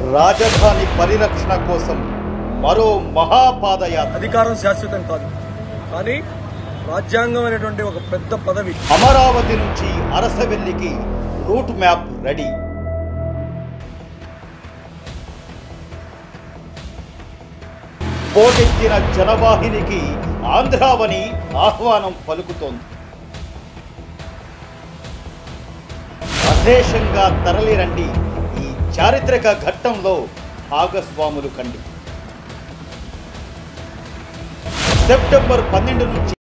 రాజధాని పరిరక్షణ కోసం మరో మహాపాదయాత్ర అధికారం శాశ్వతం కాదు కానీ రాజ్యాంగం అనేటువంటి ఒక పెద్ద పదవి అమరావతి నుంచి అరసవెల్లికి రూట్ మ్యాప్ రెడీ పోటెత్తిన జనవాహినికి ఆంధ్రావని ఆహ్వానం పలుకుతోంది అశేషంగా తరలిరండి ఈ చారిత్రక ఘట్టంలో భాగస్వాములు కండి సెప్టెంబర్ పన్నెండు నుంచి